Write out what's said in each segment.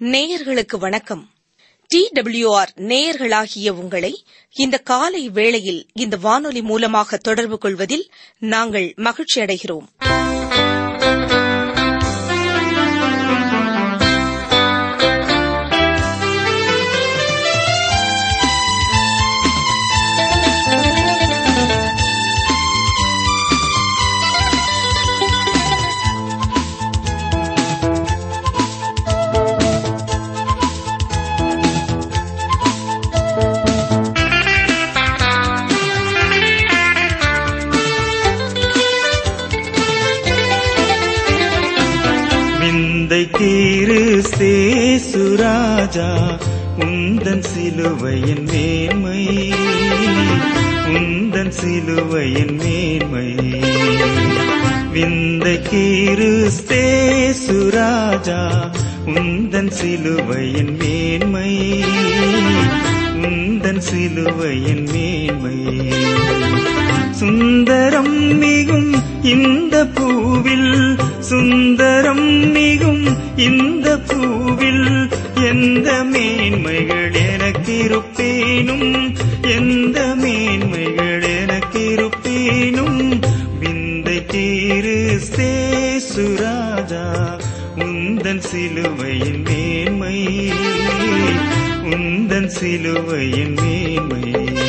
நேயர்களுக்கு வணக்கம் D WR நேயர்களாகிய உங்களை இந்த காலை வேளையில் இந்த வானொலி மூலமாக தொடர்பு கொள்வதில் நாங்கள் மகிழ்ச்சியடைகிறோம் விந்தை கீரு சேசுராஜா உந்தன் சிலுவையின் மேன்மை உந்தன் சிலுவையின் மேன்மை விந்தை கீரு சேசுராஜா உந்தன் சிலுவையின் மேன்மை உந்தன் சிலுவையின் மேன்மை சுந்தரம் மிகும் இந்த பூவில் சுந்தரம் மிகும் இந்த பூவில் எந்த மேன்மைகள் எனக்கிருப்பேனும் எந்த மேன்மைகள் எனக்கிருப்பேனும் விந்தை தீரு சேசுராஜா உந்தன் சிலுவையின் மேன்மை உந்தன் சிலுவையின் மேன்மை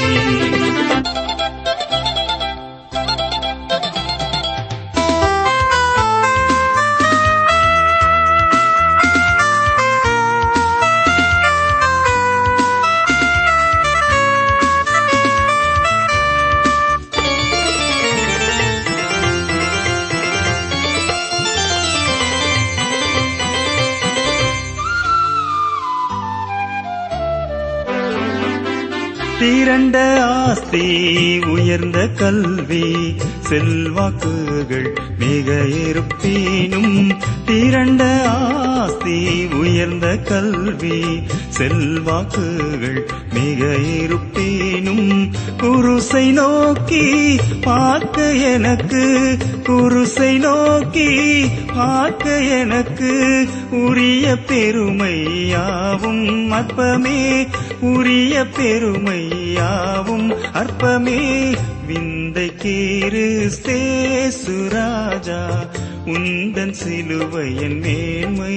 திரண்ட ஆஸ்தி உயர்ந்த கல்வி செல்வாக்குகள் மிக இருப்பீனும் திரண்ட ஆஸ்தி உயர்ந்த கல்வி செல்வாக்குகள் மிக இருப்பீனும் குருசை நோக்கி பார்க்க எனக்கு குருசை நோக்கி பார்க்க எனக்கு உரிய பெருமையாவும் அற்பமே உரிய பெருமையாவும் அற்பமே விந்தை கீரு சேசுராஜா உந்தன் சிலுவையின் மேன்மை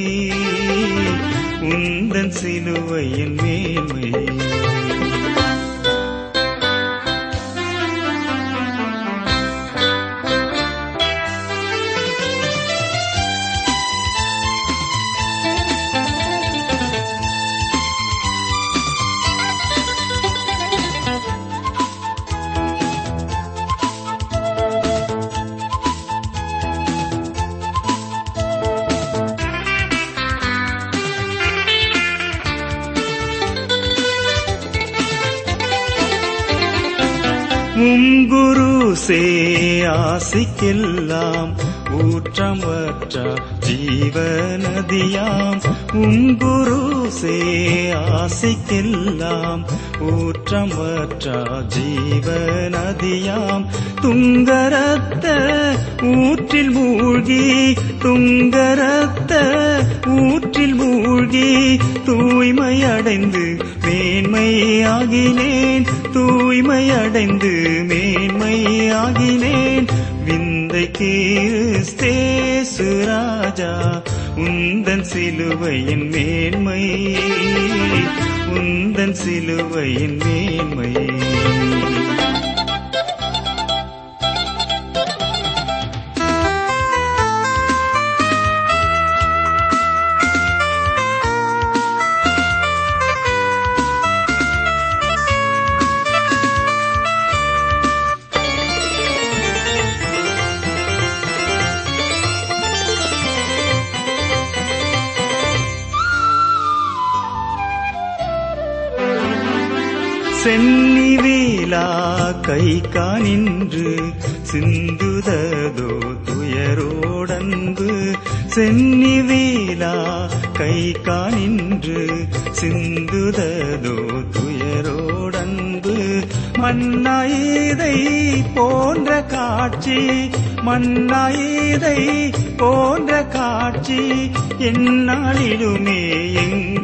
உந்தன் சிலுவையின் மேன்மை உம் குரு சே ஆசிக்கெல்லாம் ஊற்றம் வற்ற ஜீவநதியாம் உம் குரு சே ஆசிக்கெல்லாம் ஊற்றம் வற்ற ஜீவநதியாம் துங்கரத்த ஊற்றில் மூழ்கி துங்கரத்த ஊற்றில் மூழ்கி தூய்மை அடைந்து மேன்மையாகினேன் தூய்மை அடைந்து மேன்மையாகினேன் விந்தை கீஸ்தேசு ராஜா உந்தன் சிலுவையின் மேன்மை உந்தன் சிலுவையின் மேன்மை சென்னி வேலா கை காணின்று சிந்துததோ துயரோடன்பு சென்னி வேலா கை காணின்று சிந்துததோ துயரோடன்பு மன்னாயிதை போன்ற காட்சி மன்னாயிதை போன்ற காட்சி எந்நாளிலுமே எங்க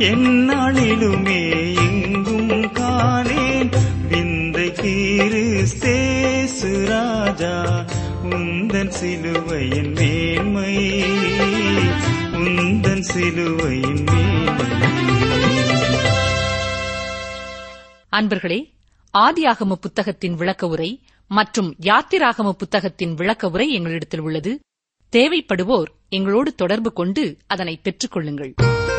எந்நாளிலுமே எங்கும் காணேன் விந்தை கிறிஸ்தேசு ராஜா உந்தன் சிலுவையின் மேன்மை உந்தன் சிலுவையின் மேன்மை அன்பர்களே ஆதியாகம புத்தகத்தின் விளக்க உரை மற்றும் யாத்திராகம புத்தகத்தின் விளக்க உரை எங்களிடத்தில் உள்ளது தேவைப்படுவோர் எங்களோடு தொடர்பு கொண்டு அதனை பெற்றுக் கொள்ளுங்கள்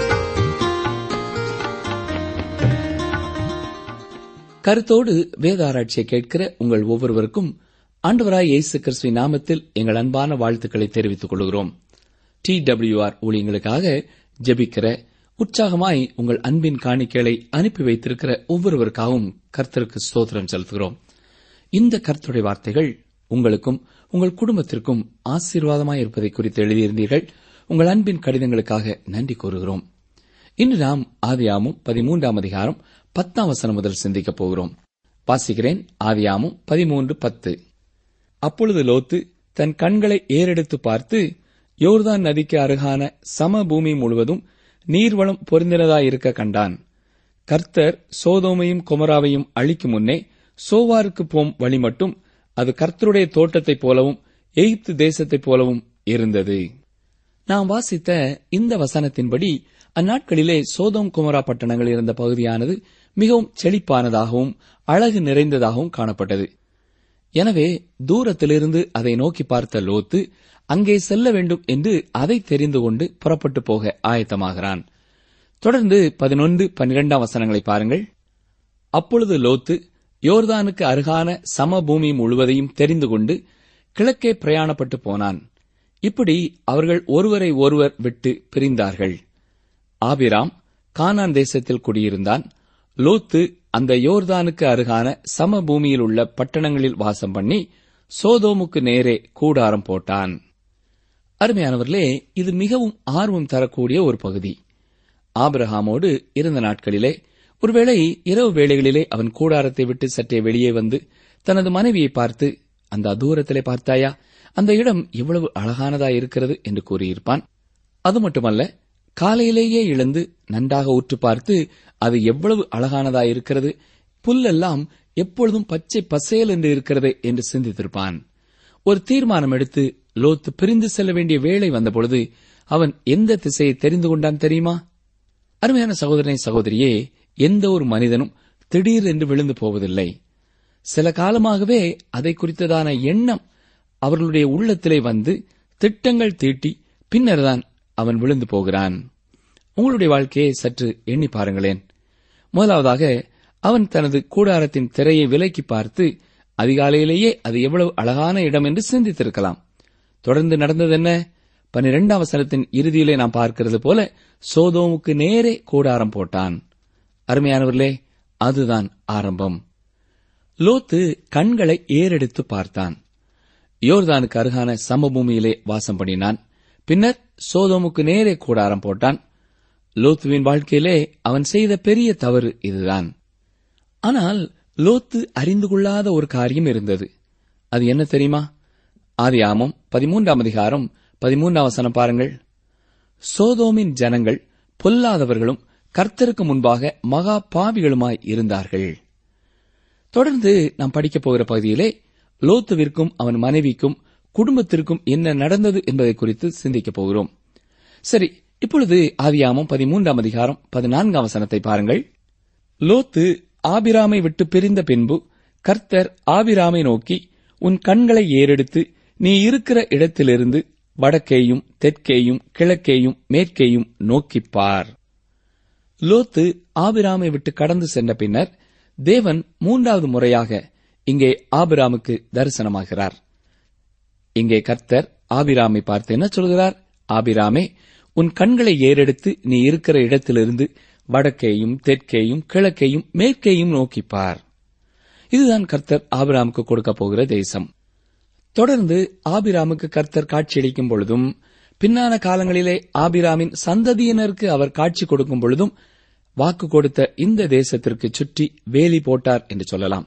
கருத்தோடு வேத ஆராய்ச்சியை கேட்கிற உங்கள் ஒவ்வொருவருக்கும் ஆண்டவராய் இயேசு கிறிஸ்துவின் நாமத்தில் எங்கள் அன்பான வாழ்த்துக்களை தெரிவித்துக் கொள்கிறோம் டி டபிள்யூஆர் ஊழியங்களுக்காக ஜெபிக்கிற உற்சாகமாய் உங்கள் அன்பின் காணிக்கைகளை அனுப்பி வைத்திருக்கிற ஒவ்வொருவருக்காகவும் கர்த்தருக்கு ஸ்தோத்திரம் செலுத்துகிறோம் இந்த கர்த்தருடைய வார்த்தைகள் உங்களுக்கும் உங்கள் குடும்பத்திற்கும் ஆசீர்வாதமாய் இருப்பதை குறித்து எழுதியிருந்தீர்கள் உங்கள் அன்பின் கடிதங்களுக்காக நன்றி கூறுகிறோம் இன்று நாம் ஆதியாமும் பதிமூன்றாம் அதிகாரம் பத்தாம் வசனம் முதல் சிந்திக்கப் போகிறோம் வாசிக்கிறேன் ஆதியாமும் பதிமூன்று பத்து அப்பொழுது லோத்து தன் கண்களை ஏறெடுத்து பார்த்து யோர்தான் நதிக்கு அருகான சமபூமி முழுவதும் நீர்வளம் பொருந்தினதாயிருக்க கண்டான் கர்த்தர் சோதோமையும் கொமராவையும் அழிக்கும் முன்னே சோவாருக்கு போம் வழி மட்டும் அது கர்த்தருடைய தோட்டத்தைப் போலவும் எகிப்து தேசத்தைப் போலவும் இருந்தது நாம் வாசித்த இந்த வசனத்தின்படி அந்நாட்களிலே சோதோம் குமரா பட்டணங்கள் இருந்த பகுதியானது மிகவும் செழிப்பானதாகவும் அழகு நிறைந்ததாகவும் காணப்பட்டது எனவே தூரத்திலிருந்து அதை நோக்கி பார்த்த லோத்து அங்கே செல்ல வேண்டும் என்று அதை தெரிந்து கொண்டு புறப்பட்டு போக ஆயத்தமாகிறான் தொடர்ந்து பதினொன்று பன்னிரெண்டாம் வசனங்களை பாருங்கள் அப்பொழுது லோத்து யோர்தானுக்கு அருகான சமபூமி முழுவதையும் தெரிந்து கொண்டு கிழக்கே பிரயாணப்பட்டு போனான் இப்படி அவர்கள் ஒருவரை ஒருவர் விட்டு பிரிந்தார்கள் ஆபிராம் கானான் தேசத்தில் குடியிருந்தான் லோத்து அந்த யோர்தானுக்கு அருகான சமபூமியில் உள்ள பட்டணங்களில் வாசம் பண்ணி சோதோமுக்கு நேரே கூடாரம் போட்டான் அருமையானவர்களே இது மிகவும் ஆர்வம் தரக்கூடிய ஒரு பகுதி ஆபிரஹாமோடு இருந்த நாட்களிலே ஒருவேளை இரவு வேளைகளிலே அவன் கூடாரத்தை விட்டு சற்றே வெளியே வந்து தனது மனைவியை பார்த்து அந்த தூரத்திலே பார்த்தாயா அந்த இடம் எவ்வளவு அழகானதா இருக்கிறது என்று கூறியிருப்பான் அது மட்டுமல்ல காலையிலேயே எழுந்து நன்றாக உற்று பார்த்து அது எவ்வளவு அழகானதா இருக்கிறது புல்லெல்லாம் எப்பொழுதும் பச்சை பசேல் என்று இருக்கிறது என்று சிந்தித்திருப்பான் ஒரு தீர்மானம் எடுத்து லோத்து பிரிந்து செல்ல வேண்டிய வேளை வந்தபொழுது அவன் எந்த திசையை தெரிந்து கொண்டான் தெரியுமா அருமையான சகோதரனை சகோதரியே எந்த ஒரு மனிதனும் திடீர் என்று விழுந்து போவதில்லை சில காலமாகவே அதை குறித்ததான எண்ணம் அவர்களுடைய உள்ளத்திலே வந்து திட்டங்கள் தீட்டி பின்னர்தான் அவன் விழுந்து போகிறான் உங்களுடைய வாழ்க்கையை சற்று எண்ணி பாருங்களேன் முதலாவதாக அவன் தனது கூடாரத்தின் திரையை விலக்கி பார்த்து அதிகாலையிலேயே அது எவ்வளவு அழகான இடம் என்று சிந்தித்திருக்கலாம் தொடர்ந்து நடந்தது என்ன பன்னிரெண்டாம் வசனத்தின் இறுதியிலே நாம் பார்க்கிறது போல சோதோமுக்கு நேரே கூடாரம் போட்டான் அருமையானவர்களே அதுதான் ஆரம்பம் லோத்து கண்களை ஏறெடுத்து பார்த்தான் யோர்தானுக்கு அருகான சமபூமியிலே வாசம் பண்ணினான் பின்னர் சோதோமுக்கு நேரே கூடாரம் போட்டான் லோத்துவின் வாழ்க்கையிலே அவன் செய்த பெரிய தவறு இதுதான் ஆனால் லோத்து அறிந்து கொள்ளாத ஒரு காரியம் இருந்தது அது என்ன தெரியுமா ஆதியாமம் பதிமூன்றாம் அதிகாரம் பதிமூன்றாம் வசனம் பாருங்கள் சோதோமின் ஜனங்கள் பொல்லாதவர்களும் கர்த்தருக்கு முன்பாக மகா பாவிகளுமாய் இருந்தார்கள் தொடர்ந்து நாம் படிக்கப் போகிற பகுதியிலே லோத்துவிற்கும் அவன் மனைவிக்கும் குடும்பத்திற்கும் என்ன நடந்தது என்பதை குறித்து சிந்திக்கப் போகிறோம் சரி இப்பொழுது ஆதியாமம் பதிமூன்றாம் அதிகாரம் பதினான்காம் வசனத்தை பாருங்கள் லோத்து ஆபிராமை விட்டு பிரிந்த பின்பு கர்த்தர் ஆபிராமை நோக்கி உன் கண்களை ஏறெடுத்து நீ இருக்கிற இடத்திலிருந்து வடக்கேயும் தெற்கேயும் கிழக்கேயும் மேற்கேயும் நோக்கிப் பார் லோத்து ஆபிராமை விட்டு கடந்து சென்ற பின்னர் தேவன் மூன்றாவது முறையாக இங்கே ஆபிராமுக்கு தரிசனமாகிறார் இங்கே கர்த்தர் ஆபிராமை பார்த்து என்ன சொல்கிறார் ஆபிராமே உன் கண்களை ஏறெடுத்து நீ இருக்கிற இடத்திலிருந்து வடக்கேயும் தெற்கேயும் கிழக்கேயும் மேற்கேயும் நோக்கிப் பார் இதுதான் கர்த்தர் ஆபிராமுக்கு கொடுக்கப் போகிற தேசம் தொடர்ந்து ஆபிராமுக்கு கர்த்தர் காட்சியளிக்கும் பொழுதும் பின்னான காலங்களிலே ஆபிராமின் சந்ததியினருக்கு அவர் காட்சி கொடுக்கும் பொழுதும் வாக்கு கொடுத்த இந்த தேசத்திற்கு சுற்றி வேலி போட்டார் என்று சொல்லலாம்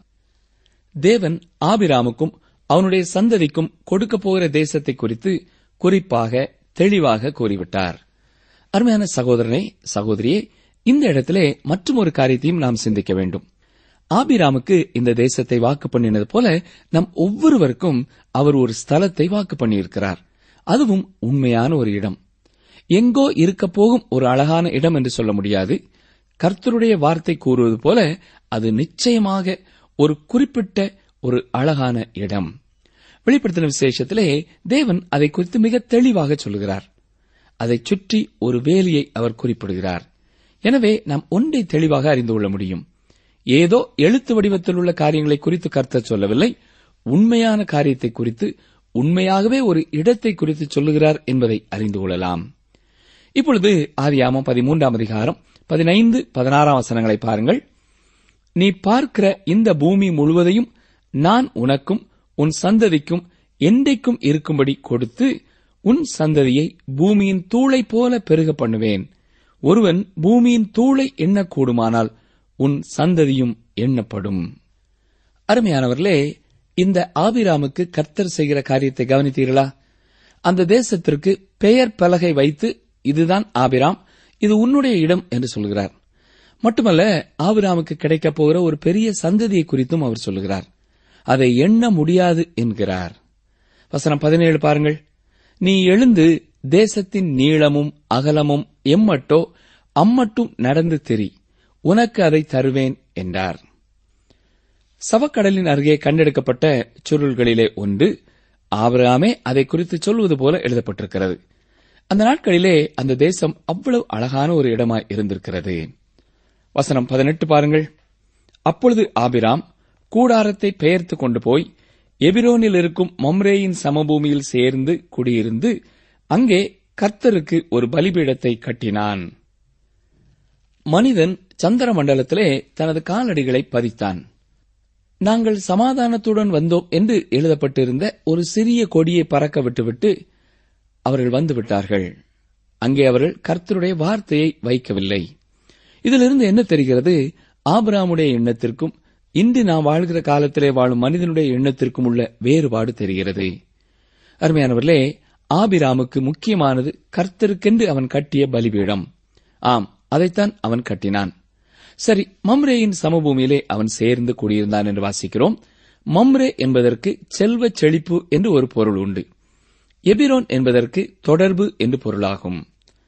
தேவன் ஆபிராமுக்கும் அவனுடைய சந்ததிக்கும் கொடுக்கப் போகிற தேசத்தை குறித்து குறிப்பாக தெளிவாக கூறிவிட்டார் அருமையான சகோதரனே சகோதரியே இந்த இடத்திலே மற்றும் ஒரு காரியத்தையும் நாம் சிந்திக்க வேண்டும் ஆபிராமுக்கு இந்த தேசத்தை வாக்கு பண்ணினது போல நம் ஒவ்வொருவருக்கும் அவர் ஒரு ஸ்தலத்தை வாக்கு பண்ணியிருக்கிறார் அதுவும் உண்மையான ஒரு இடம் எங்கோ இருக்கப் போகும் ஒரு அழகான இடம் என்று சொல்ல முடியாது கர்த்தருடைய வார்த்தை கூறுவது போல அது நிச்சயமாக ஒரு குறிப்பிட்ட ஒரு அழகான இடம் வெளிப்படுத்தின விசேஷத்திலே தேவன் அதை குறித்து மிக தெளிவாக சொல்லுகிறார் அதைச் சுற்றி ஒரு வேலியை அவர் குறிப்பிடுகிறார் எனவே நாம் ஒன்றை தெளிவாக அறிந்து கொள்ள முடியும் ஏதோ எழுத்து வடிவத்தில் உள்ள காரியங்களை குறித்து கர்த்தர் சொல்லவில்லை உண்மையான காரியத்தை குறித்து உண்மையாகவே ஒரு இடத்தை குறித்து சொல்லுகிறார் என்பதை அறிந்து கொள்ளலாம் இப்பொழுது ஆதியாமம் பதிமூன்றாம் அதிகாரம் பதினைந்து பதினாறாம் வசனங்களை பாருங்கள் நீ பார்க்கிற இந்த பூமி முழுவதையும் நான் உனக்கும் உன் சந்ததிக்கும் என்றைக்கும் இருக்கும்படி கொடுத்து உன் சந்ததியை பூமியின் தூளை போல பெருக பண்ணுவேன் ஒருவன் பூமியின் தூளை எண்ணக்கூடுமானால் உன் சந்ததியும் எண்ணப்படும் அருமையானவர்களே இந்த ஆபிராமுக்கு கர்த்தர் செய்கிற காரியத்தை கவனித்தீர்களா அந்த தேசத்திற்கு பெயர் பலகை வைத்து இதுதான் ஆபிராம் இது உன்னுடைய இடம் என்று சொல்கிறார் மட்டுமல்ல ஆபிராமுக்கு கிடைக்கப் போகிற ஒரு பெரிய சந்ததியை குறித்தும் அவர் சொல்லுகிறார் அதை எண்ண முடியாது என்கிறார் வசனம் பதினேழு பாருங்கள் நீ எழுந்து தேசத்தின் நீளமும் அகலமும் எம்மட்டோ அம்மட்டும் நடந்து தெரி உனக்கு அதை தருவேன் என்றார் சவக்கடலின் அருகே கண்டெடுக்கப்பட்ட சுருள்களிலே ஒன்று ஆபிரகாமே அதை குறித்து சொல்வது போல எழுதப்பட்டிருக்கிறது அந்த நாட்களிலே அந்த தேசம் அவ்வளவு அழகான ஒரு இடமாய் இருந்திருக்கிறது வசனம் பதினெட்டு பாருங்கள் அப்பொழுது ஆபிராம் கூடாரத்தை பெயர்த்து கொண்டு போய் எபிரோனில் இருக்கும் மம்ரேயின் சமபூமியில் சேர்ந்து குடியிருந்து அங்கே கர்த்தருக்கு ஒரு பலிபீடத்தை கட்டினான் மனிதன் சந்திர மண்டலத்திலே தனது காலடிகளை பதித்தான் நாங்கள் சமாதானத்துடன் வந்தோம் என்று எழுதப்பட்டிருந்த ஒரு சிறிய கொடியை பறக்க விட்டுவிட்டு அவர்கள் வந்து விட்டார்கள் அங்கே அவர்கள் கர்த்தருடைய வார்த்தையை வைக்கவில்லை இதிலிருந்து என்ன தெரிகிறது ஆபிராமுடைய எண்ணத்திற்கும் இன்று நாம் வாழ்கிற காலத்திலே வாழும் மனிதனுடைய எண்ணத்திற்கும் உள்ள வேறுபாடு தெரிகிறது அருமையானவர்களே ஆபிராமுக்கு முக்கியமானது கர்த்தருக்கென்று அவன் கட்டிய பலிபீடம் ஆம் அதைத்தான் அவன் கட்டினான் சரி மம்ரேயின் சமபூமியிலே அவன் சேர்ந்து குடியிருந்தான் என்று வாசிக்கிறோம் மம்ரே என்பதற்கு செல்வ செழிப்பு என்று ஒரு பொருள் உண்டு எபிரோன் என்பதற்கு தொடர்பு என்று பொருளாகும்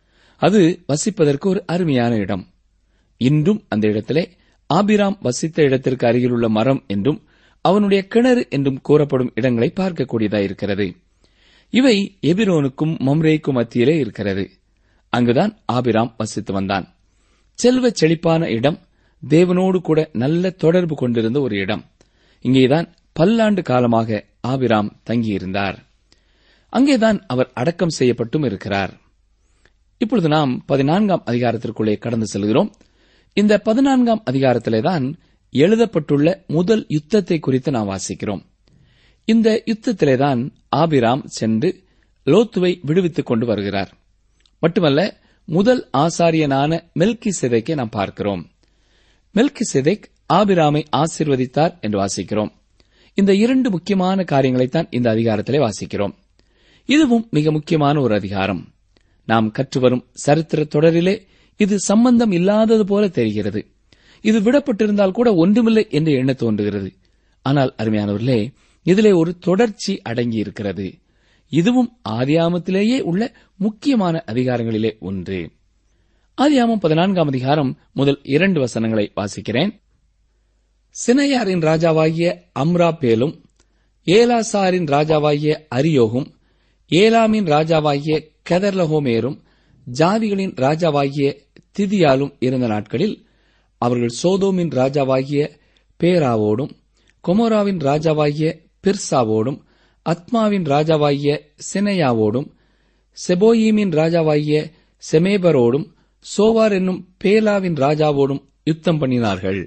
அது வசிப்பதற்கு ஒரு அருமையான இடம் இன்றும் அந்த இடத்திலே ஆபிராம் வசித்த இடத்திற்கு அருகிலுள்ள மரம் என்றும் அவனுடைய கிணறு என்றும் கூறப்படும் இடங்களை பார்க்கக்கூடியதாயிருக்கிறது இவை எபிரோனுக்கும் மம்ரேக்கும் மத்தியிலே இருக்கிறது அங்குதான் ஆபிராம் வசித்து வந்தான் செல்வ செழிப்பான இடம் தேவனோடு கூட நல்ல தொடர்பு கொண்டிருந்த ஒரு இடம் இங்கேதான் பல்லாண்டு காலமாக ஆபிராம் தங்கியிருந்தார் அங்கேதான் அவர் அடக்கம் செய்யப்பட்டும் இருக்கிறார் இப்பொழுது நாம் பதினான்காம் அதிகாரத்திற்குள்ளே கடந்து செல்கிறோம் இந்த பதினான்காம் அதிகாரத்திலேதான் எழுதப்பட்டுள்ள முதல் யுத்தத்தை குறித்து நாம் வாசிக்கிறோம் இந்த யுத்தத்திலேதான் ஆபிராம் சென்று லோத்துவை விடுவித்துக் கொண்டு வருகிறார் மட்டுமல்ல முதல் ஆசாரியனான மெல்கி செதைக்கை நாம் பார்க்கிறோம் மெல்கி செதைக் ஆபிராமை ஆசிர்வதித்தார் என்று வாசிக்கிறோம் இந்த இரண்டு முக்கியமான காரியங்களைத்தான் இந்த அதிகாரத்திலே வாசிக்கிறோம் இதுவும் மிக முக்கியமான ஒரு அதிகாரம் நாம் கற்றுவரும் சரித்திர தொடரிலே இது சம்பந்தம் இல்லாதது போல தெரிகிறது இது விடப்பட்டிருந்தால் கூட ஒன்றுமில்லை என்று எண்ண தோன்றுகிறது ஆனால் அருமையானவர்களே இதிலே ஒரு தொடர்ச்சி அடங்கி இருக்கிறது இதுவும் ஆதியாமத்திலேயே உள்ள முக்கியமான அதிகாரங்களிலே ஒன்று ஆதியாமம் பதினான்காம் அதிகாரம் முதல் இரண்டு வசனங்களை வாசிக்கிறேன் சினையாரின் ராஜாவாகிய அம்ராபேலும் ஏலாசாரின் ராஜாவாகிய அரியோகும் ஏலாமின் ராஜாவாகிய கெதர்லஹோமேரும் ஜாதிகளின் ராஜாவாகிய திதியாலும் இருந்த நாட்களில் அவர்கள் சோதோமின் ராஜாவாகிய பேராவோடும் கொமோராவின் ராஜாவாகிய பிர்சாவோடும் அத்மாவின் ராஜாவாகிய சினையாவோடும் செபோயீமின் ராஜாவாகிய செமேபரோடும் சோவார் என்னும் பேலாவின் ராஜாவோடும் யுத்தம் பண்ணினார்கள்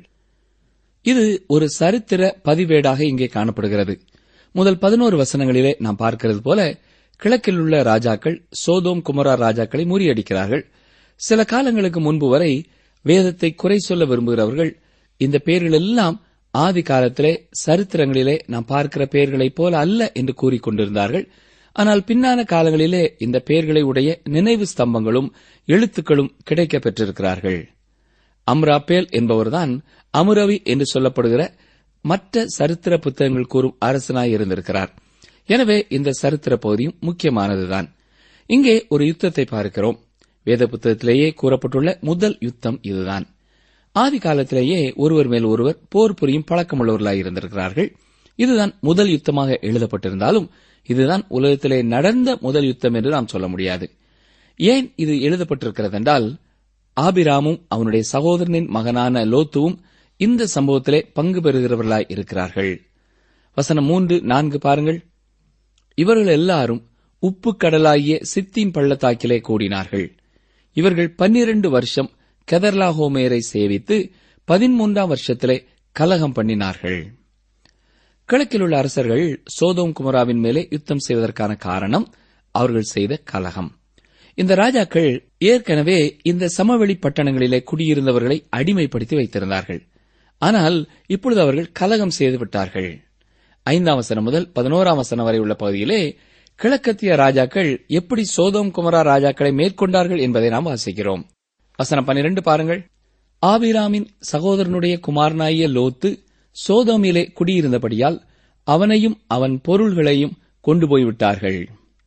இது ஒரு சரித்திர பதிவேடாக இங்கே காணப்படுகிறது முதல் பதினோரு வசனங்களிலே நாம் பார்க்கிறது போல கிழக்கில் உள்ள ராஜாக்கள் சோதோம் குமரா ராஜாக்களை முறியடிக்கிறார்கள் சில காலங்களுக்கு முன்பு வரை வேதத்தை குறை சொல்ல விரும்புகிறவர்கள் இந்த பெயர்கள் எல்லாம் ஆதி காலத்திலே சரித்திரங்களிலே நாம் பார்க்கிற பெயர்களைப் போல அல்ல என்று கூறிக்கொண்டிருந்தார்கள் ஆனால் பின்னான காலங்களிலே இந்த பெயர்களை உடைய நினைவு ஸ்தம்பங்களும் எழுத்துக்களும் கிடைக்கப் பெற்றிருக்கிறார்கள் அம்ராப்பேல் என்பவர்தான் அமுரவி என்று சொல்லப்படுகிற மற்ற சரித்திர புத்தகங்கள் கூறும் அரசனாய் இருந்திருக்கிறார் எனவே இந்த சரித்திர பகுதியும் முக்கியமானதுதான் இங்கே ஒரு யுத்தத்தை பார்க்கிறோம் வேத புத்தகத்திலேயே கூறப்பட்டுள்ள முதல் யுத்தம் இதுதான் ஆதி காலத்திலேயே ஒருவர் மேல் ஒருவர் போர் புரியும் பழக்கமுள்ளவர்களாய் இருந்திருக்கிறார்கள் இதுதான் முதல் யுத்தமாக எழுதப்பட்டிருந்தாலும் இதுதான் உலகத்திலே நடந்த முதல் யுத்தம் என்று நாம் சொல்ல முடியாது ஏன் இது எழுதப்பட்டிருக்கிறது என்றால் ஆபிராமும் அவனுடைய சகோதரனின் மகனான லோத்துவும் இந்த சம்பவத்திலே பங்கு பெறுகிறவர்களாய் இருக்கிறார்கள் வசனம் மூன்று நான்கு பாருங்கள் இவர்கள் எல்லாரும் உப்பு கடலாகிய சித்தீம் பள்ளத்தாக்கிலே கூடினார்கள் இவர்கள் பன்னிரண்டு வருஷம் கெதர்லாஹோமேரை சேவித்து பதிமூன்றாம் வருஷத்திலே கலகம் பண்ணினார்கள் கிழக்கில் உள்ள அரசர்கள் சோதோம் குமராவின் மேலே யுத்தம் செய்வதற்கான காரணம் அவர்கள் செய்த கலகம் இந்த ராஜாக்கள் ஏற்கனவே இந்த சமவெளி பட்டணங்களிலே குடியிருந்தவர்களை அடிமைப்படுத்தி வைத்திருந்தார்கள் ஆனால் இப்பொழுது அவர்கள் கலகம் செய்து விட்டார்கள் ஐந்தாம் வசனம் முதல் பதினோராம் வசனம் வரை உள்ள பகுதியிலே கிழக்கத்திய ராஜாக்கள் எப்படி சோதோம் குமரா ராஜாக்களை மேற்கொண்டார்கள் என்பதை நாம் வாசிக்கிறோம் வசனம் பன்னிரண்டு பாருங்கள் ஆபிராமின் சகோதரனுடைய குமாரனாகிய லோத்து சோதோமிலே குடியிருந்தபடியால் அவனையும் அவன் பொருள்களையும் கொண்டு போய்விட்டார்கள்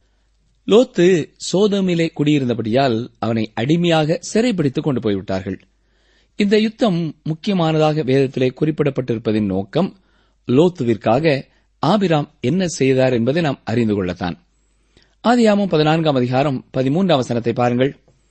லோத்து சோதோமிலே குடியிருந்தபடியால் அவனை அடிமையாக சிறைப்பிடித்துக் கொண்டு போய்விட்டார்கள் இந்த யுத்தம் முக்கியமானதாக வேதத்திலே குறிப்பிடப்பட்டிருப்பதின் நோக்கம் லோத்துவிற்காக ஆபிராம் என்ன செய்தார் என்பதை நாம் அறிந்து கொள்ளத்தான் ஆதியாமம் பதினான்காம் அதிகாரம் பதிமூன்றாம் வசனத்தை பாருங்கள்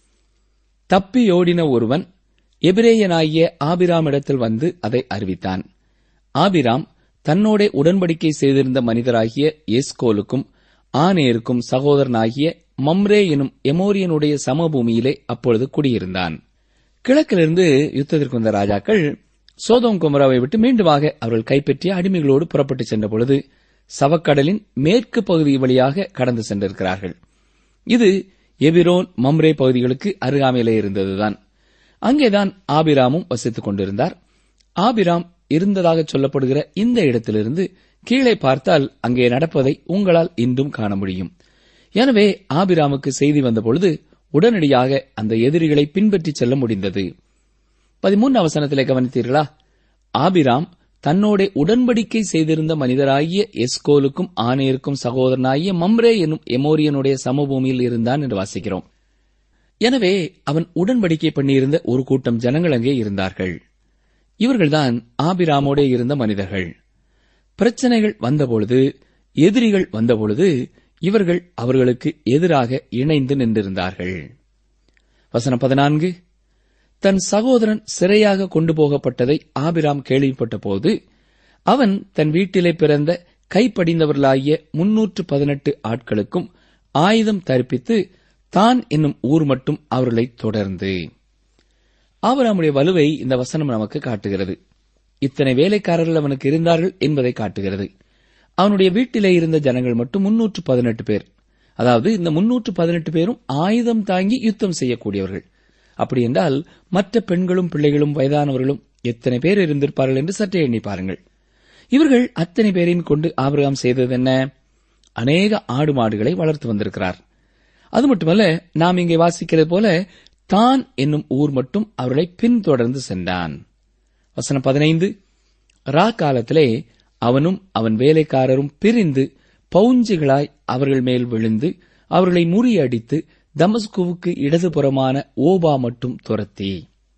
தப்பியோடின ஒருவன் எபிரேயனாகிய ஆபிராமிடத்தில் வந்து அதை அறிவித்தான் ஆபிராம் தன்னோட உடன்படிக்கை செய்திருந்த மனிதராகிய எஸ்கோலுக்கும் ஆனேருக்கும் சகோதரனாகிய மம்ரே எனும் எமோரியனுடைய சமபூமியிலே அப்பொழுது குடியிருந்தான் கிழக்கிலிருந்து யுத்தத்திற்கு வந்த ராஜாக்கள் சோதோம் குமராவை விட்டு மீண்டுமாக அவர்கள் கைப்பற்றிய அடிமைகளோடு புறப்பட்டு சென்ற பொழுது சவக்கடலின் மேற்கு பகுதி வழியாக கடந்து சென்றிருக்கிறார்கள் இது எபிரோன் மம்ரே பகுதிகளுக்கு அருகாமையிலே இருந்ததுதான் அங்கேதான் ஆபிராமும் வசித்துக் கொண்டிருந்தார் ஆபிராம் இருந்ததாக சொல்லப்படுகிற இந்த இடத்திலிருந்து கீழே பார்த்தால் அங்கே நடப்பதை உங்களால் இன்றும் காண முடியும் எனவே ஆபிராமுக்கு செய்தி வந்தபொழுது உடனடியாக அந்த எதிரிகளை பின்பற்றிச் செல்ல முடிந்தது பதிமூன்று அவசரத்திலே கவனித்தீர்களா ஆபிராம் தன்னோட உடன்படிக்கை செய்திருந்த மனிதராகிய எஸ்கோலுக்கும் ஆனேருக்கும் சகோதரனாகிய மம்ரே என்னும் எமோரியனுடைய சமபூமியில் இருந்தான் என்று வாசிக்கிறோம் எனவே அவன் உடன்படிக்கை பண்ணியிருந்த ஒரு கூட்டம் ஜனங்கள் அங்கே இருந்தார்கள் இவர்கள்தான் ஆபிராமோடே இருந்த மனிதர்கள் பிரச்சனைகள் வந்தபொழுது எதிரிகள் வந்தபொழுது இவர்கள் அவர்களுக்கு எதிராக இணைந்து நின்றிருந்தார்கள் வசனம் பதினான்கு தன் சகோதரன் சிறையாக கொண்டு போகப்பட்டதை ஆபிராம் கேள்விப்பட்ட போது அவன் தன் வீட்டிலே பிறந்த கைப்படிந்தவர்களாகிய முன்னூற்று பதினெட்டு ஆட்களுக்கும் ஆயுதம் தரிப்பித்து தான் என்னும் ஊர் மட்டும் அவர்களை தொடர்ந்து ஆபிராமுடைய வலுவை இந்த வசனம் நமக்கு காட்டுகிறது இத்தனை வேலைக்காரர்கள் அவனுக்கு இருந்தார்கள் என்பதை காட்டுகிறது அவனுடைய வீட்டிலே இருந்த ஜனங்கள் மட்டும் முன்னூற்று பதினெட்டு பேர் அதாவது இந்த முன்னூற்று பதினெட்டு பேரும் ஆயுதம் தாங்கி யுத்தம் செய்யக்கூடியவர்கள் அப்படி என்றால் மற்ற பெண்களும் பிள்ளைகளும் வயதானவர்களும் எத்தனை பேர் இருந்திருப்பார்கள் என்று சற்றே எண்ணி பாருங்கள் இவர்கள் அத்தனை பேரையும் கொண்டு ஆபிரகாம் செய்தது என்ன அநேக ஆடு மாடுகளை வளர்த்து வந்திருக்கிறார் அது மட்டுமல்ல நாம் இங்கே வாசிக்கிறது போல தான் என்னும் ஊர் மட்டும் அவர்களை பின்தொடர்ந்து சென்றான் வசனம் பதினைந்து ரா காலத்திலே அவனும் அவன் வேலைக்காரரும் பிரிந்து பவுஞ்சிகளாய் அவர்கள் மேல் விழுந்து அவர்களை முறியடித்து தமஸ்குவுக்கு இடதுபுறமான ஓபா மட்டும் துரத்தி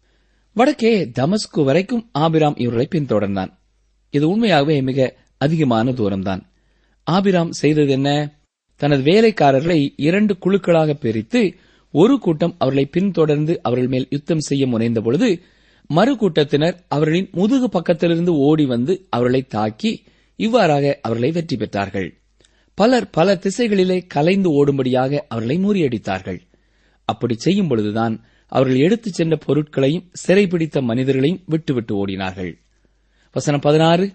வடக்கே தமஸ்கு வரைக்கும் ஆபிராம் இவர்களை பின்தொடர்ந்தான் இது உண்மையாகவே மிக அதிகமான தூரம்தான் ஆபிராம் செய்தது என்ன தனது வேலைக்காரர்களை இரண்டு குழுக்களாக பிரித்து ஒரு கூட்டம் அவர்களை பின்தொடர்ந்து அவர்கள் மேல் யுத்தம் செய்ய முனைந்த பொழுது மறு கூட்டத்தினர் அவர்களின் முதுகு பக்கத்திலிருந்து ஓடி வந்து அவர்களை தாக்கி இவ்வாறாக அவர்களை வெற்றி பெற்றார்கள் பலர் பல திசைகளிலே கலைந்து ஓடும்படியாக அவர்களை முறியடித்தார்கள் அப்படி செய்யும் பொழுதுதான் அவர்கள் எடுத்துச் சென்ற பொருட்களையும் சிறைபிடித்த மனிதர்களையும் விட்டுவிட்டு ஓடினார்கள் வசனம் பதினாறு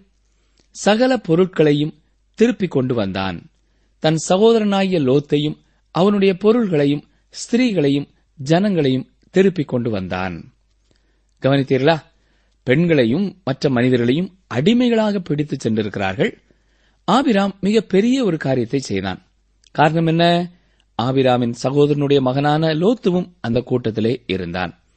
சகல பொருட்களையும் திருப்பிக் கொண்டு வந்தான் தன் சகோதரனாகிய லோத்தையும் அவனுடைய பொருள்களையும் ஸ்திரீகளையும் ஜனங்களையும் திருப்பிக் கொண்டு வந்தான் கவனித்தீர்களா பெண்களையும் மற்ற மனிதர்களையும் அடிமைகளாக பிடித்துச் சென்றிருக்கிறார்கள் ஆபிராம் மிக பெரிய ஒரு காரியத்தை செய்தான் காரணம் என்ன ஆபிராமின் சகோதரனுடைய மகனான லோத்துவும் அந்த கூட்டத்திலே இருந்தான்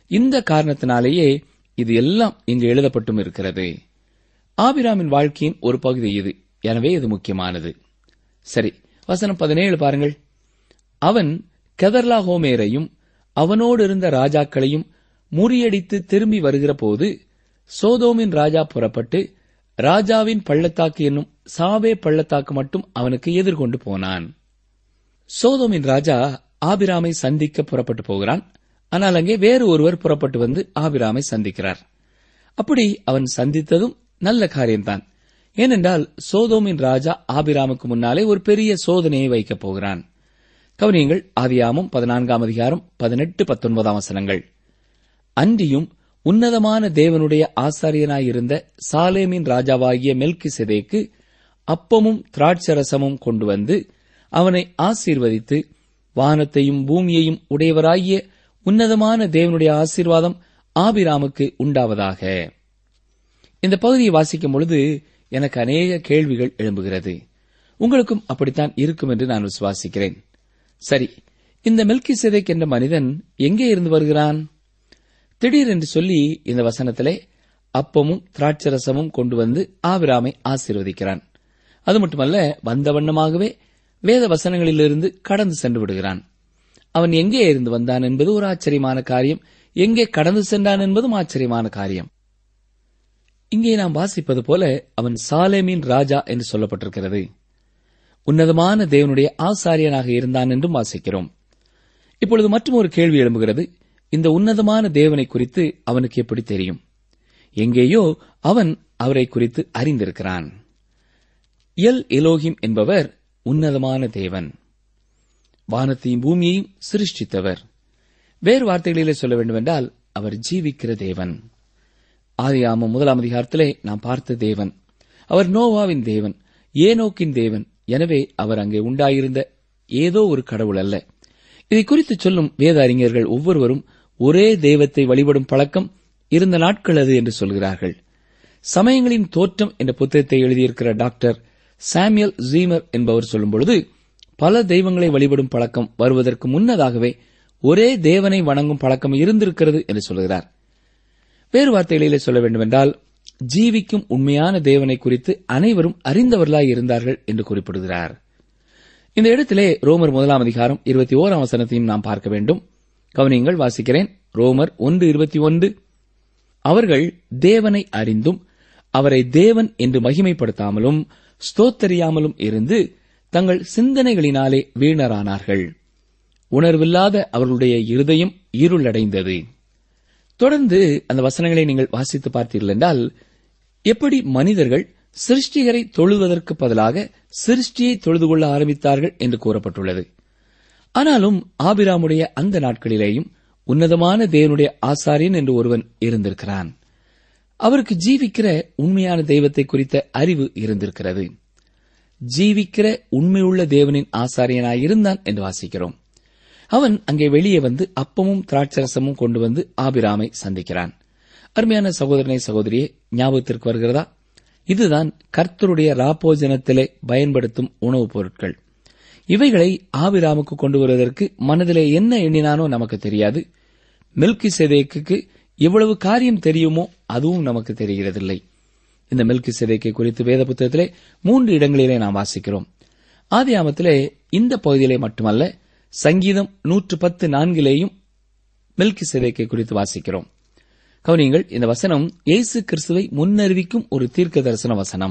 இந்த காரணத்தினாலேயே இது எல்லாம் இங்கு எழுதப்பட்டும் இருக்கிறது ஆபிராமின் வாழ்க்கையின் ஒரு பகுதி இது எனவே இது முக்கியமானது சரி வசனம் பதினேழு பாருங்கள் அவன் கெதர்லா ஹோமேரையும் அவனோடு இருந்த ராஜாக்களையும் முறியடித்து திரும்பி வருகிற போது சோதோமின் ராஜா புறப்பட்டு ராஜாவின் பள்ளத்தாக்கு என்னும் சாவே பள்ளத்தாக்கு மட்டும் அவனுக்கு எதிர்கொண்டு போனான் சோதோமின் ராஜா ஆபிராமை சந்திக்க புறப்பட்டு போகிறான் ஆனால் அங்கே வேறு ஒருவர் புறப்பட்டு வந்து ஆபிராமை சந்திக்கிறார் அப்படி அவன் சந்தித்ததும் நல்ல காரியம்தான் ஏனென்றால் சோதோமின் ராஜா ஆபிராமுக்கு முன்னாலே ஒரு பெரிய சோதனையை வைக்கப் போகிறான் கவனியங்கள் ஆதியாமும் பதினான்காம் அதிகாரம் பதினெட்டு பத்தொன்பதாம் வசனங்கள் அன்றியும் உன்னதமான தேவனுடைய ஆசாரியனாயிருந்த சாலேமின் ராஜாவாகிய மெல்கி செதேக்கு அப்பமும் திராட்சரசமும் கொண்டு வந்து அவனை ஆசீர்வதித்து வானத்தையும் பூமியையும் உடையவராகிய உன்னதமான தேவனுடைய ஆசீர்வாதம் ஆபிராமுக்கு உண்டாவதாக இந்த பகுதியை வாசிக்கும் பொழுது எனக்கு அநேக கேள்விகள் எழும்புகிறது உங்களுக்கும் அப்படித்தான் இருக்கும் என்று நான் விசுவாசிக்கிறேன் சரி இந்த மெல்கி என்ற மனிதன் எங்கே இருந்து வருகிறான் திடீர் என்று சொல்லி இந்த வசனத்திலே அப்பமும் திராட்சரசமும் கொண்டு வந்து ஆபிராமை ஆசீர்வதிக்கிறான் அது மட்டுமல்ல வந்த வண்ணமாகவே வேத வசனங்களிலிருந்து கடந்து சென்று விடுகிறான் அவன் எங்கே இருந்து வந்தான் என்பது ஒரு ஆச்சரியமான காரியம் எங்கே கடந்து சென்றான் என்பதும் ஆச்சரியமான காரியம் இங்கே நாம் வாசிப்பது போல அவன் சாலேமின் ராஜா என்று சொல்லப்பட்டிருக்கிறது உன்னதமான தேவனுடைய ஆசாரியனாக இருந்தான் என்றும் வாசிக்கிறோம் இப்பொழுது மற்றும் ஒரு கேள்வி எழும்புகிறது இந்த உன்னதமான தேவனை குறித்து அவனுக்கு எப்படி தெரியும் எங்கேயோ அவன் அவரை குறித்து அறிந்திருக்கிறான் எல் எலோகிம் என்பவர் உன்னதமான தேவன் வானத்தையும் பூமியையும் சிருஷ்டித்தவர் வேறு வார்த்தைகளிலே சொல்ல வேண்டுமென்றால் அவர் ஜீவிக்கிற தேவன் ஆதியாமம் முதலாம் அதிகாரத்திலே நாம் பார்த்த தேவன் அவர் நோவாவின் தேவன் ஏனோக்கின் தேவன் எனவே அவர் அங்கே உண்டாயிருந்த ஏதோ ஒரு கடவுள் அல்ல இதை குறித்து சொல்லும் வேத அறிஞர்கள் ஒவ்வொருவரும் ஒரே தெய்வத்தை வழிபடும் பழக்கம் இருந்த நாட்கள் அது என்று சொல்கிறார்கள் சமயங்களின் தோற்றம் என்ற புத்தகத்தை எழுதியிருக்கிற டாக்டர் சாமியல் ஜீமர் என்பவர் சொல்லும்பொழுது பல தெய்வங்களை வழிபடும் பழக்கம் வருவதற்கு முன்னதாகவே ஒரே தேவனை வணங்கும் பழக்கம் இருந்திருக்கிறது என்று சொல்கிறார் வேறு வார்த்தைகளிலே சொல்ல வேண்டுமென்றால் ஜீவிக்கும் உண்மையான தேவனை குறித்து அனைவரும் அறிந்தவர்களாய் இருந்தார்கள் என்று குறிப்பிடுகிறார் இந்த இடத்திலே ரோமர் முதலாம் அதிகாரம் இருபத்தி ஓராம் வசனத்தையும் நாம் பார்க்க வேண்டும் கவனியங்கள் வாசிக்கிறேன் ரோமர் ஒன்று இருபத்தி ஒன்று அவர்கள் தேவனை அறிந்தும் அவரை தேவன் என்று மகிமைப்படுத்தாமலும் ஸ்தோத்தரியாமலும் இருந்து தங்கள் சிந்தனைகளினாலே வீணரானார்கள் உணர்வில்லாத அவர்களுடைய இருதயம் இருளடைந்தது தொடர்ந்து அந்த வசனங்களை நீங்கள் வாசித்து பார்த்தீர்கள் என்றால் எப்படி மனிதர்கள் சிருஷ்டிகரை தொழுவதற்கு பதிலாக சிருஷ்டியை தொழுது கொள்ள ஆரம்பித்தார்கள் என்று கூறப்பட்டுள்ளது ஆனாலும் ஆபிராமுடைய அந்த நாட்களிலேயும் உன்னதமான தேவனுடைய ஆசாரியன் என்று ஒருவன் இருந்திருக்கிறான் அவருக்கு ஜீவிக்கிற உண்மையான தெய்வத்தை குறித்த அறிவு இருந்திருக்கிறது ஜீவிக்கிற உண்மையுள்ள தேவனின் ஆசாரியனாய் இருந்தான் என்று வாசிக்கிறோம் அவன் அங்கே வெளியே வந்து அப்பமும் திராட்சரசமும் கொண்டு வந்து ஆபிராமை சந்திக்கிறான் அருமையான சகோதரனை சகோதரியே ஞாபகத்திற்கு வருகிறதா இதுதான் கர்த்தருடைய ராப்போஜனத்திலே பயன்படுத்தும் உணவுப் பொருட்கள் இவைகளை ஆபிராமுக்கு கொண்டு வருவதற்கு மனதிலே என்ன எண்ணினானோ நமக்கு தெரியாது மில்கி சேதேக்கு எவ்வளவு காரியம் தெரியுமோ அதுவும் நமக்கு தெரிகிறதில்லை இந்த மில்கி சேதேக்கை குறித்து வேத புத்தகத்திலே மூன்று இடங்களிலே நாம் வாசிக்கிறோம் ஆதியாமத்திலே இந்த பகுதியிலே மட்டுமல்ல சங்கீதம் நூற்று பத்து நான்கிலேயும் மில்கி சேதேக்கை குறித்து வாசிக்கிறோம் கவனியங்கள் இந்த வசனம் இயேசு கிறிஸ்துவை முன்னறிவிக்கும் ஒரு தீர்க்க தரிசன வசனம்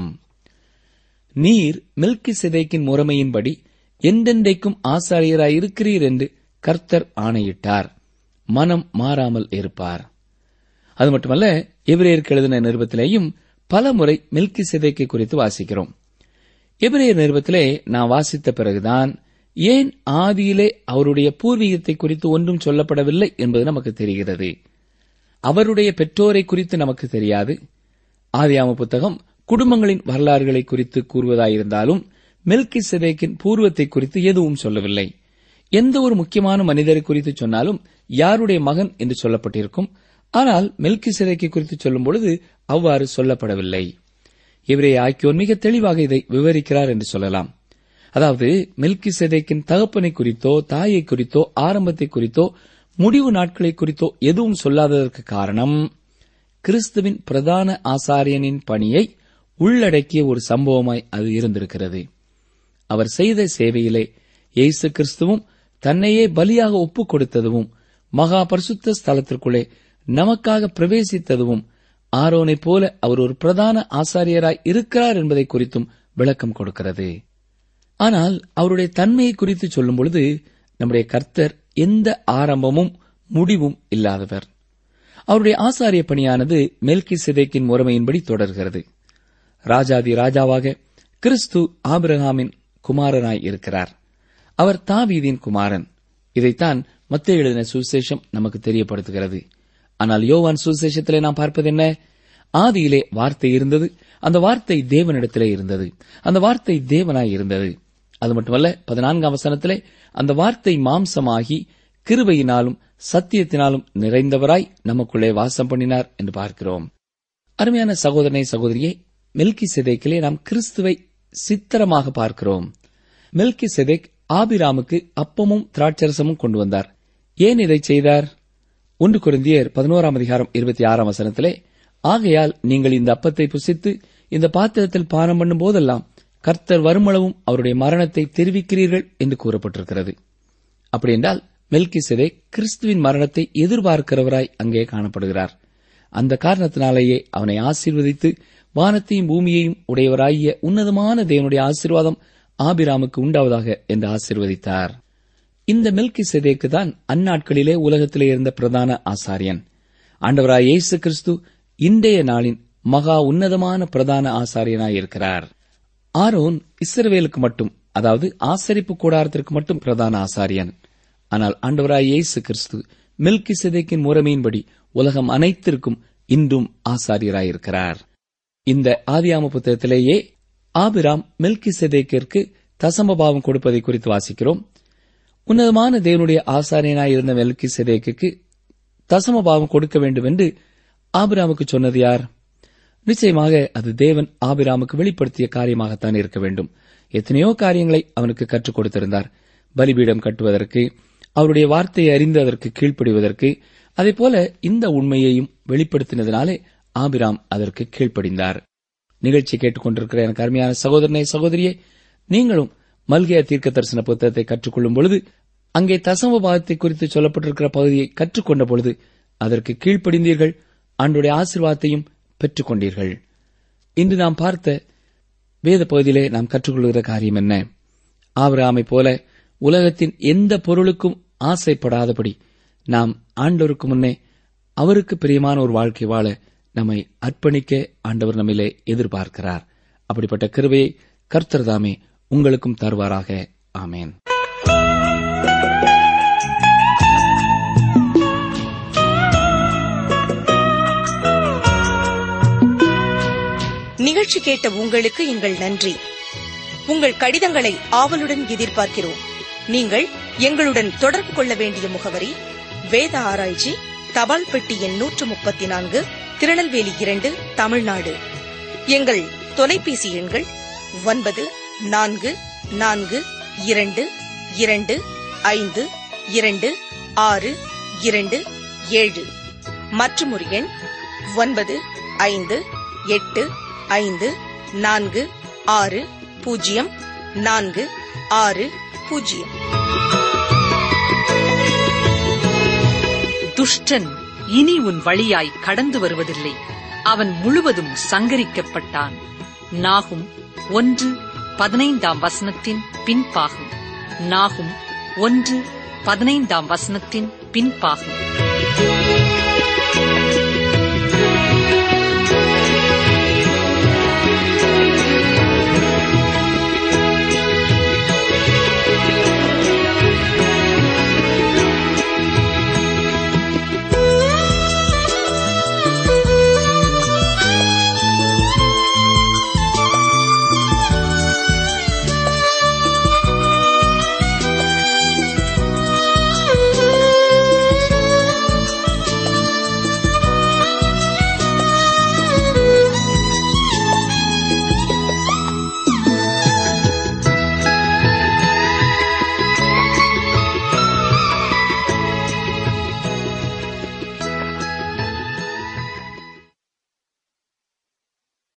நீர் மில்கி சிதைக்கின் முறைமையின்படி என்றென்றைக்கும் ஆசாரியராய் இருக்கிறீர் என்று கர்த்தர் ஆணையிட்டார் மனம் மாறாமல் இருப்பார் அது மட்டுமல்ல எபிரேயருக்கு எழுதின நிருபத்திலேயும் பல முறை மில்கி சிதைக்கை குறித்து வாசிக்கிறோம் எபிரேயர் நிருபத்திலே நான் வாசித்த பிறகுதான் ஏன் ஆதியிலே அவருடைய பூர்வீகத்தை குறித்து ஒன்றும் சொல்லப்படவில்லை என்பது நமக்கு தெரிகிறது அவருடைய பெற்றோரை குறித்து நமக்கு தெரியாது ஆதியாம புத்தகம் குடும்பங்களின் வரலாறுகளை குறித்து கூறுவதாயிருந்தாலும் மெல்கி செதேக்கின் பூர்வத்தை குறித்து எதுவும் சொல்லவில்லை எந்த ஒரு முக்கியமான மனிதரை குறித்து சொன்னாலும் யாருடைய மகன் என்று சொல்லப்பட்டிருக்கும் ஆனால் மெல்கி சிதைக்கை குறித்து சொல்லும் பொழுது அவ்வாறு சொல்லப்படவில்லை இவரே ஆக்கியோர் மிக தெளிவாக இதை விவரிக்கிறார் என்று சொல்லலாம் அதாவது மெல்கி செதைக்கின் தகப்பனை குறித்தோ தாயை குறித்தோ ஆரம்பத்தை குறித்தோ முடிவு நாட்களை குறித்தோ எதுவும் சொல்லாததற்கு காரணம் கிறிஸ்துவின் பிரதான ஆசாரியனின் பணியை உள்ளடக்கிய ஒரு சம்பவமாய் அது இருந்திருக்கிறது அவர் செய்த சேவையிலே இயேசு கிறிஸ்துவும் தன்னையே பலியாக ஒப்புக் கொடுத்ததும் மகா பரிசுத்த ஸ்தலத்திற்குள்ளே நமக்காக பிரவேசித்ததும் ஆரோனைப் போல அவர் ஒரு பிரதான ஆசாரியராய் இருக்கிறார் என்பதை குறித்தும் விளக்கம் கொடுக்கிறது ஆனால் அவருடைய தன்மையை குறித்து சொல்லும் பொழுது நம்முடைய கர்த்தர் எந்த ஆரம்பமும் முடிவும் இல்லாதவர் அவருடைய ஆசாரிய பணியானது மெல்கி சிதைக்கின் முறைமையின்படி தொடர்கிறது ராஜாதி ராஜாவாக கிறிஸ்து ஆபிரகாமின் குமாரனாய் இருக்கிறார் அவர் தாவீதின் குமாரன் இதைத்தான் மத்திய எழுதின சுவிசேஷம் நமக்கு தெரியப்படுத்துகிறது ஆனால் யோவான் சுவிசேஷத்திலே நாம் பார்ப்பது என்ன ஆதியிலே வார்த்தை இருந்தது அந்த வார்த்தை தேவனிடத்திலே இருந்தது அந்த வார்த்தை தேவனாய் இருந்தது அது மட்டுமல்ல பதினான்காம் வசனத்திலே அந்த வார்த்தை மாம்சமாகி கிருபையினாலும் சத்தியத்தினாலும் நிறைந்தவராய் நமக்குள்ளே வாசம் பண்ணினார் என்று பார்க்கிறோம் அருமையான சகோதரனை சகோதரியே மெல்கி செதேக்கிலே நாம் கிறிஸ்துவை சித்திரமாக பார்க்கிறோம் மெல்கி செதேக் ஆபிராமுக்கு அப்பமும் திராட்சரசமும் கொண்டு வந்தார் ஏன் இதை செய்தார் ஒன்று குருந்தியர் பதினோராம் அதிகாரம் இருபத்தி ஆறாம் வசனத்திலே ஆகையால் நீங்கள் இந்த அப்பத்தை புசித்து இந்த பாத்திரத்தில் பானம் பண்ணும் போதெல்லாம் கர்த்தர் வருமளவும் அவருடைய மரணத்தை தெரிவிக்கிறீர்கள் என்று கூறப்பட்டிருக்கிறது அப்படியென்றால் மெல்கி கிறிஸ்துவின் மரணத்தை எதிர்பார்க்கிறவராய் அங்கே காணப்படுகிறார் அந்த காரணத்தினாலேயே அவனை ஆசீர்வதித்து வானத்தையும் பூமியையும் உடையவராகிய உன்னதமான தேவனுடைய ஆசீர்வாதம் ஆபிராமுக்கு உண்டாவதாக என்று ஆசீர்வதித்தார் இந்த மெல்கி செதேக்கு தான் அந்நாட்களிலே உலகத்திலே இருந்த பிரதான ஆசாரியன் ஆண்டவராய் இயேசு கிறிஸ்து இன்றைய நாளின் மகா உன்னதமான பிரதான ஆசாரியனாய் இருக்கிறார் ஆரோன் இஸ்ரவேலுக்கு மட்டும் அதாவது ஆசரிப்பு கூடாரத்திற்கு மட்டும் பிரதான ஆசாரியன் ஆனால் ஆண்டவராய் இயேசு கிறிஸ்து மெல்கி செதேக்கின் முறைமையின்படி உலகம் அனைத்திற்கும் இன்றும் ஆசாரியராயிருக்கிறார் இந்த ஆதியாம புத்தகத்திலேயே ஆபிராம் மெல்கி செதேக்கிற்கு தசமபாவம் கொடுப்பதை குறித்து வாசிக்கிறோம் உன்னதமான தேவனுடைய ஆசாரியனாய் இருந்த மெல்கி செதேக்கு தசமபாவம் கொடுக்க வேண்டும் என்று ஆபிராமுக்கு சொன்னது யார் நிச்சயமாக அது தேவன் ஆபிராமுக்கு வெளிப்படுத்திய காரியமாகத்தான் இருக்க வேண்டும் எத்தனையோ காரியங்களை அவனுக்கு கற்றுக் கொடுத்திருந்தார் பலிபீடம் கட்டுவதற்கு அவருடைய வார்த்தையை அறிந்து அதற்கு கீழ்ப்படிவதற்கு அதேபோல இந்த உண்மையையும் வெளிப்படுத்தினதினாலே ஆபிராம் அதற்கு கீழ்ப்படிந்தார் நிகழ்ச்சி கேட்டுக்கொண்டிருக்கிற எனக்கு அருமையான சகோதரனை சகோதரியே நீங்களும் மல்கியா தீர்க்க தரிசன புத்தகத்தை கற்றுக்கொள்ளும் பொழுது அங்கே தசம பாகத்தை குறித்து சொல்லப்பட்டிருக்கிற பகுதியை கற்றுக்கொண்ட பொழுது அதற்கு கீழ்ப்படிந்தீர்கள் ஆண்டுடைய ஆசீர்வாதத்தையும் பெற்றுக் கொண்டீர்கள் இன்று நாம் பார்த்த வேத பகுதியிலே நாம் கற்றுக்கொள்கிற காரியம் என்ன ஆபிரகாமை போல உலகத்தின் எந்த பொருளுக்கும் ஆசைப்படாதபடி நாம் ஆண்டவருக்கு முன்னே அவருக்கு பிரியமான ஒரு வாழ்க்கை வாழ நம்மை அர்ப்பணிக்க ஆண்டவர் நம்மிலே எதிர்பார்க்கிறார் அப்படிப்பட்ட கிருபையை கர்த்தர் தாமே உங்களுக்கும் தருவாராக ஆமேன் நிகழ்ச்சி கேட்ட உங்களுக்கு எங்கள் நன்றி உங்கள் கடிதங்களை ஆவலுடன் எதிர்பார்க்கிறோம் நீங்கள் எங்களுடன் தொடர்பு கொள்ள வேண்டிய முகவரி வேத ஆராய்ச்சி தபால் பெட்டி எண் நூற்று முப்பத்தி நான்கு திருநெல்வேலி இரண்டு தமிழ்நாடு எங்கள் தொலைபேசி எண்கள் ஒன்பது நான்கு நான்கு இரண்டு இரண்டு ஐந்து இரண்டு ஆறு இரண்டு ஏழு மற்றும் ஒரு எண் ஒன்பது ஐந்து எட்டு ஐந்து நான்கு ஆறு பூஜ்ஜியம் நான்கு ஆறு பூஜ்ஜியம் துஷ்டன் இனி உன் வழியாய் கடந்து வருவதில்லை அவன் முழுவதும் சங்கரிக்கப்பட்டான் நாகும் ஒன்று பதினைந்தாம் வசனத்தின் பின்பாகும் நாகும் ஒன்று பதினைந்தாம் வசனத்தின் பின்பாகும்